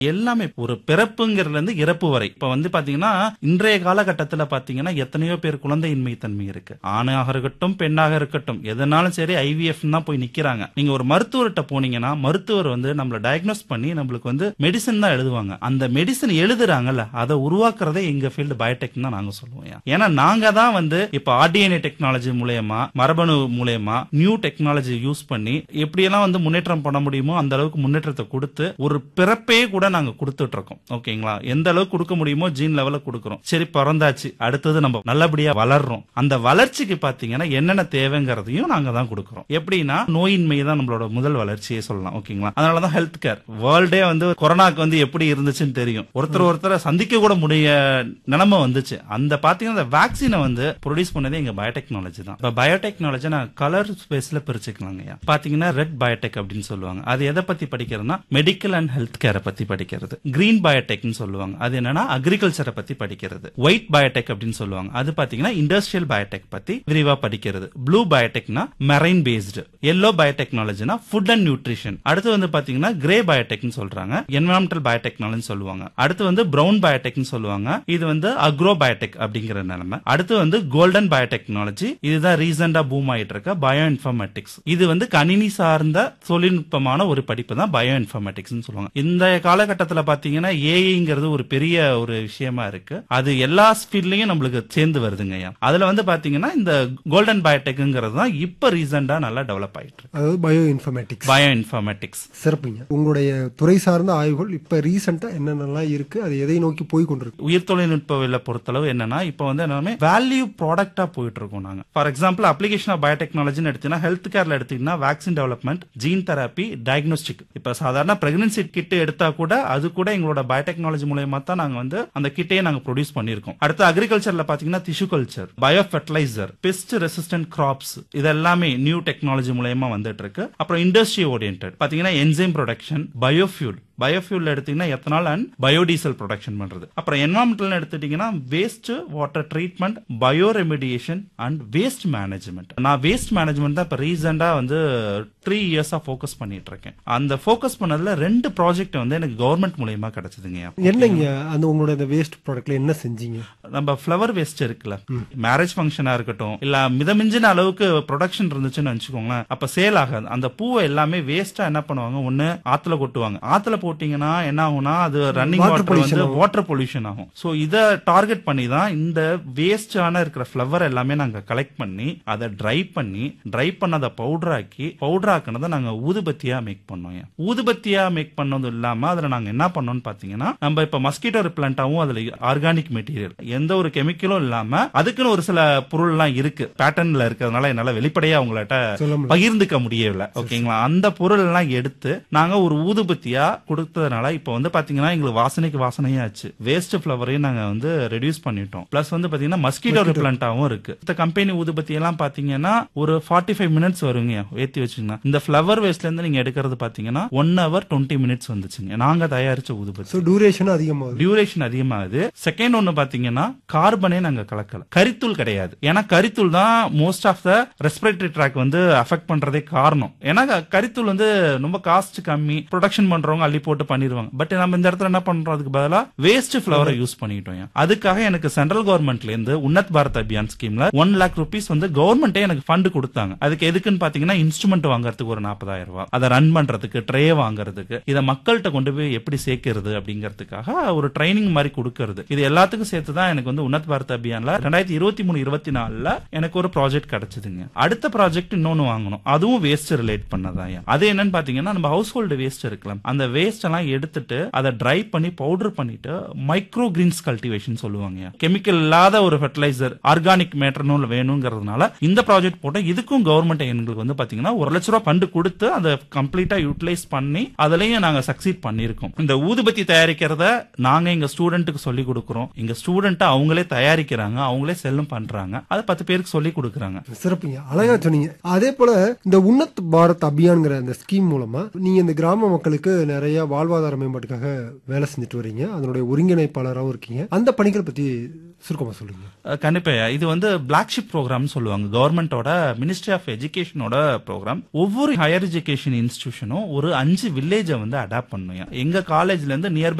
எல்லாமே ஒரு பிறப்புங்கிறதுல இருந்து இறப்பு வரை இப்ப வந்து பாத்தீங்கன்னா இன்றைய காலகட்டத்துல பாத்தீங்கன்னா எத்தனையோ பேர் குழந்தையின்மை தன்மை இருக்கு ஆணாக இருக்கட்டும் பெண்ணாக இருக்கட்டும் எதனாலும் சரி ஐவிஎஃப் தான் போய் நிக்கிறாங்க நீங்க ஒரு மருத்துவர்கிட்ட போனீங்கன்னா மருத்துவர் வந்து நம்மள டயக்னோஸ் பண்ணி நம்மளுக்கு வந்து மெடிசன் தான் எழுதுவாங்க அந்த மெடிசன் எழுதுறாங்கல்ல அதை உருவாக்குறதே எங்க ஃபீல்டு பயோடெக் தான் நாங்க சொல்லுவோம் ஏன். ஏன்னா நாங்க தான் வந்து இப்ப ஆர்டிஎன்ஏ டெக்னாலஜி மூலயமா மரபணு மூலயமா நியூ டெக்னாலஜி யூஸ் பண்ணி எப்படியெல்லாம் வந்து முன்னேற்றம் பண்ண முடியுமோ அந்த அளவுக்கு முன்னேற்றத்தை கொடுத்து ஒரு பிறப்பே கூட நாங்க கொடுத்துட்டு இருக்கோம் ஓகேங்களா எந்த அளவுக்கு கொடுக்க முடியுமோ ஜீன் லெவல்ல கொடுக்குறோம் சரி பிறந்தாச்சு அடுத்தது நம்ம நல்லபடியா வளர்றோம் அந்த வளர்ச்சிக்கு பாத்தீங்கன்னா என்னென்ன தேவைங்கிறதையும் நாங்க தான் கொடுக்குறோம் எப்படின்னா நோயின்மை தான் நம்மளோட முதல் வளர்ச்சியே சொல்லலாம் ஓகேங்களா அதனாலதான் ஹெல்த் கேர் வேர்ல்டே வந்து கொரோனாக்கு வந்து எப்படி இருந்துச்சுன்னு தெரியும் ஒருத்தர் ஒருத்தரை சந்திக்க கூட முடிய நிலைமை வந்துச்சு அந்த பாத்தீங்கன்னா அந்த வேக்சினை வந்து ப்ரொடியூஸ் பண்ணதே எங்க பயோடெக்னாலஜி தான் இப்ப பயோடெக்னாலஜி நான் கலர் ஸ்பேஸ்ல பிரிச்சுக்கலாங்க பாத்தீங்கன்னா ரெட் பயோடெக் அப்படின்னு சொல்லுவாங்க அது எதை பத்தி படிக்கிறதுனா மெடிக்கல் அண்ட் ஹெல்த் கேரை பத்தி படிக்கிறது கிரீன் பயோடெக்னு சொல்லுவாங்க அது என்னன்னா அக்ரிகல்ச்சரை பத்தி படிக்கிறது ஒயிட் பயோடெக் அப்படின்னு சொல்லுவாங்க அது பாத்தீங்கன்னா இண்டஸ்ட்ரியல் பயோடெக் பத்தி விரிவா படிக்கிறது ப்ளூ பயோடெக்னா மெரைன் பேஸ்டு எல்லோ பயோடெக்னாலஜினா ஃபுட் அண்ட் நியூட்ரிஷன் அடுத்து வந்து பாத்தீங்கன்னா கிரே பயோடெக்னு சொல்றாங்க என்வரான்மெண்டல் பயோடெக்னாலஜி சொல்லுவாங்க அடுத்து வந்து பிரவுன் பயோடெக்னு சொல்லுவாங்க இது வந்து அக்ரோ பயோடெக் அப்படிங்கிற நிலைமை அடுத்து வந்து கோல்டன் பயோடெக்னாலஜி இதுதான் ரீசெண்டா பூம் ஆயிட்டு இருக்க பயோ இன்ஃபர்மேட்டிக்ஸ் இது வந்து கணினி சார்ந்த தொழில்நுட்பமான ஒரு படிப்பு தான் பயோ இன்ஃபர்மேட்டிக்ஸ் சொல்லுவாங்க இந்த காலகட்டத்தில் பாத்தீங்கன்னா ஏஐங்கிறது ஒரு பெரிய ஒரு விஷயமா இருக்கு அது எல்லா ஃபீல்ட்லயும் நம்மளுக்கு சேர்ந்து வருதுங்க ஐயா அதுல வந்து பாத்தீங்கன்னா இந்த கோல்டன் பயோடெக்ங்கிறது தான் இப்ப ரீசெண்டா நல்லா டெவலப் ஆயிட்டு இருக்கு அதாவது பயோ இன்ஃபர்மேட்டிக்ஸ் பயோ இன்ஃபர்மேட்டிக்ஸ் சிறப்புங்க உங்களுடைய துறை சார்ந்த ஆய்வுகள் இப்ப ரீசெண்டா என்னென்னலாம் இருக்கு அது எதை நோக்கி போய் கொண்டிருக்கு உயிர் தொழில்நுட்பவியல பொறுத்தளவு என்னன்னா இப்போ வந்து எல்லாமே வேல்யூ ப்ராடக்டா போயிட்டு இருக்கோம் நாங்க ஃபார் எக்ஸாம்பிள் அப்ளிகேஷன் ஆஃப் பயோடெக்னாலஜின்னு எடுத்தீங்கன்னா ஹெல்த் கேர்ல எடுத்தீங்கன்னா vaccine development gene therapy diagnostic இப்ப சாதாரண பிரெக்னன்சி கிட் எடுத்தா கூட அது கூட எங்களோட பயோடெக்னாலஜி மூலயமா தான் நாங்க வந்து அந்த கிட்டையே நாங்க ப்ரொடியூஸ் பண்ணிருக்கோம் அடுத்து அக்ரிகல்ச்சர்ல பாத்தீங்கன்னா tissue culture bio fertilizer pest resistant crops இது எல்லாமே நியூ டெக்னாலஜி மூலயமா வந்துட்டு இருக்கு அப்புறம் இண்டஸ்ட்ரி ஓரியன்ட் பாத்தீங்கன்னா என்சைம் ப்ரொடக்ஷன் பயோஃபியூல் பயோஃபியூல் எடுத்தீங்கன்னா எத்தனால் அண்ட் பயோடீசல் ப்ரொடக்ஷன் பண்றது அப்புறம் என்வரான்மெண்டல் எடுத்துட்டீங்கன்னா waste water treatment bio remediation and waste management நான் வேஸ்ட் மேனேஜ்மெண்ட் தான் இப்போ ரீசெண்டா வந்து த்ரீ இயர்ஸா ஃபோக்கஸ் பண்ணிட்டு இருக்கேன் அந்த ஃபோக்கஸ் பண்ணதுல ரெண்டு ப்ராஜெக்ட் வந்து எனக்கு கவர்மெண்ட் மூலயமா கிடைச்சதுங்க என்னங்க அந்த உங்களோட இந்த வேஸ்ட் ப்ராடக்ட்ல என்ன செஞ்சீங்க நம்ம ஃப்ளவர் வேஸ்ட் இருக்குல்ல மேரேஜ் ஃபங்க்ஷனா இருக்கட்டும் இல்ல மிதமிஞ்சின அளவுக்கு ப்ரொடக்ஷன் இருந்துச்சுன்னு வச்சுக்கோங்களேன் அப்ப சேல் ஆகாது அந்த பூவை எல்லாமே வேஸ்டா என்ன பண்ணுவாங்க ஒண்ணு ஆத்துல கொட்டுவாங்க ஆத்துல போட்டீங்கன்னா என்ன ஆகும்னா அது ரன்னிங் Water வாட்டர் pollution வந்து ஆகும். வாட்டர் பொல்யூஷன் ஆகும் சோ இத டார்கெட் பண்ணி தான் இந்த வேஸ்டான இருக்கிற ஃப்ளவர் எல்லாமே நாங்க கலெக்ட் பண்ணி அதை ட்ரை பண்ணி ட்ரை பண்ணதை பவுடர் ஆக்கி பவுடர் ஆக்குனதை நாங்க ஊதுபத்தியா மேக் பண்ணோம் ஏன். ஊதுபத்தியா மேக் பண்ணது இல்லாம அதுல நாங்க என்ன பண்ணோம்னு பாத்தீங்கன்னா நம்ம இப்ப மஸ்கிட்டோ ரிப்ளண்டாவும் அதுல ஆர்கானிக் மெட்டீரியல் எந்த ஒரு கெமிக்கலும் இல்லாம அதுக்குன்னு ஒரு சில பொருள்லாம் இருக்கு பேட்டர்ன்ல இருக்கிறதுனால என்னால வெளிப்படையா உங்கள்ட்ட சொல்ல முடியும் பகிர்ந்துக்க முடியவில்லை ஓகேங்களா அந்த பொருள் எல்லாம் எடுத்து நாங்க ஒரு ஊதுபத்தியா கொடுத்ததுனால இப்ப வந்து பாத்தீங்கன்னா எங்களுக்கு வாசனைக்கு வாசனையாச்சு வேஸ்ட் ஃபிளவரையும் நாங்க வந்து ரெடியூஸ் பண்ணிட்டோம் பிளஸ் வந்து பாத்தீங்கன்னா மஸ்கிட்டோ ரிப்ளண்டாவும் இருக்கு இந்த கம்பெனி ஊதுபத்தி எல்லாம் பாத்தீங்கன்னா ஒரு ஃபார்ட்டி ஃபைவ் மினிட்ஸ் வருங்க ஏத்தி வச்சுங்கன்னா இந்த ஃபிளவர் வேஸ்ட்ல இருந்து நீங்க எடுக்கிறது பாத்தீங்கன்னா ஒன் ஹவர் டுவெண்ட்டி மினிட்ஸ் வந்துச்சுங்க நாங்க தயாரிச்ச ஊதுபத்தி ஸோ டியூரேஷன் அதிகமாகுது டியூரேஷன் அதிகமாகுது செகண்ட் ஒன்னு பாத்தீங்கன்னா கார்பனே நாங்க கலக்கல கரித்தூள் கிடையாது ஏன்னா கரித்தூள் தான் most of the respiratory tract வந்து அஃபெக்ட் பண்றதே காரணம் ஏன்னா க- கரித்தூள் வந்து ரொம்ப காஸ்ட் கம்மி ப்ரொடக்ஷன் பண்றவங்க அள்ளி போட்டு பண்ணிடுவாங்க பட் நம்ம இந்த இடத்துல என்ன பண்றோம் அதுக்கு பதிலா வேஸ்ட் ஃபிளவரை யூஸ் பண்ணிட்டோம் ஏன். அதுக்காக எனக்கு சென்ட்ரல் கவர்மெண்ட்ல இருந்து உன்னத் பாரத் அபியான் ஸ்கீம்ல ஒன் லேக் ருபீஸ் வந்து கவர்மெண்டே எனக்கு ஃபண்ட் கொடுத்தாங்க அதுக்கு எதுக்குன்னு பாத்தீங்கன்னா இன்ஸ்ட்ருமெண்ட் வாங்குறதுக்கு ஒரு நாற்பதாயிரம் ரூபாய் அதை ரன் பண்றதுக்கு ட்ரே வாங்குறதுக்கு இதை மக்கள்கிட்ட கொண்டு போய் எப்படி சேர்க்கிறது அப்படிங்கிறதுக்காக ஒரு ட்ரைனிங் மாதிரி கொடுக்கறது இது எல்லாத்துக்கும் சேர்த்து தான் எனக்கு வந்து உன்னத் பாரத் அபியான்ல ரெண்டாயிரத்தி இருபத்தி மூணு இருபத்தி நாலுல எனக்கு ஒரு ப்ராஜெக்ட் கிடைச்சதுங்க அடுத்த ப்ராஜெக்ட் இன்னொன்னு வாங்கணும் அதுவும் வேஸ்ட் ரிலேட் பண்ணதான் அது என்னன்னு பாத்தீங்கன்னா நம்ம ஹவுஸ் ஹோல்டு வேஸ்ட் இருக்கலாம் அந்த வேஸ்ட் எல்லாம் எடுத்துட்டு அதை ட்ரை பண்ணி பவுடர் பண்ணிட்டு மைக்ரோ கிரீன்ஸ் கல்டிவேஷன் சொல்லுவாங்க கெமிக்கல் இல்லாத ஒரு ஃபெர்டிலைசர் ஆர்கானிக் மேட்டர்னு வேணுங்கிறதுனால இந்த ப்ராஜெக்ட் போட்ட இதுக்கும் கவர்மெண்ட் எங்களுக்கு வந்து பாத்தீங்கன்னா ஒரு லட்ச ரூபாய் ஃபண்ட் கொடுத்து அதை கம்ப்ளீட்டா யூட்டிலைஸ் பண்ணி அதுலயும் நாங்க சக்சீட் பண்ணிருக்கோம் இந்த ஊதுபத்தி தயாரிக்கிறத நாங்க எங்க ஸ்டூடெண்ட்டுக்கு சொல்லி கொடுக்குறோம் எங்க ஸ்டூடெண்ட் அவங்களே தயாரிக்கிறாங்க அவங்களே செல்லும் பண்றாங்க அதை பத்து பேருக்கு சொல்லி கொடுக்குறாங்க சிறப்புங்க அழகா சொன்னீங்க அதே போல இந்த உன்னத் பாரத் அபியான்ங்கிற அந்த ஸ்கீம் மூலமா நீங்க இந்த கிராம மக்களுக்கு நிறைய ஐயா வாழ்வாதார மேம்பாட்டுக்காக வேலை செஞ்சுட்டு வரீங்க அதனுடைய ஒருங்கிணைப்பாளராகவும் இருக்கீங்க அந்த பணிகள் பத்தி சுருக்கமா சொல்லுங்க அஹ் கண்டிப்பா இது வந்து பிளாக்ஷிப் ப்ரோக்ராம் சொல்லுவாங்க கவர்மெண்டோட மினிஸ்ட்ரி ஆஃப் எஜுகேஷனோட ப்ரோக்ராம் ஒவ்வொரு ஹையர் எஜுகேஷன் இன்ஸ்டிடியூஷனும் ஒரு அஞ்சு வில்லேஜை வந்து அடாப்ட் பண்ணும் எங்க காலேஜ்ல இருந்து நியர்பை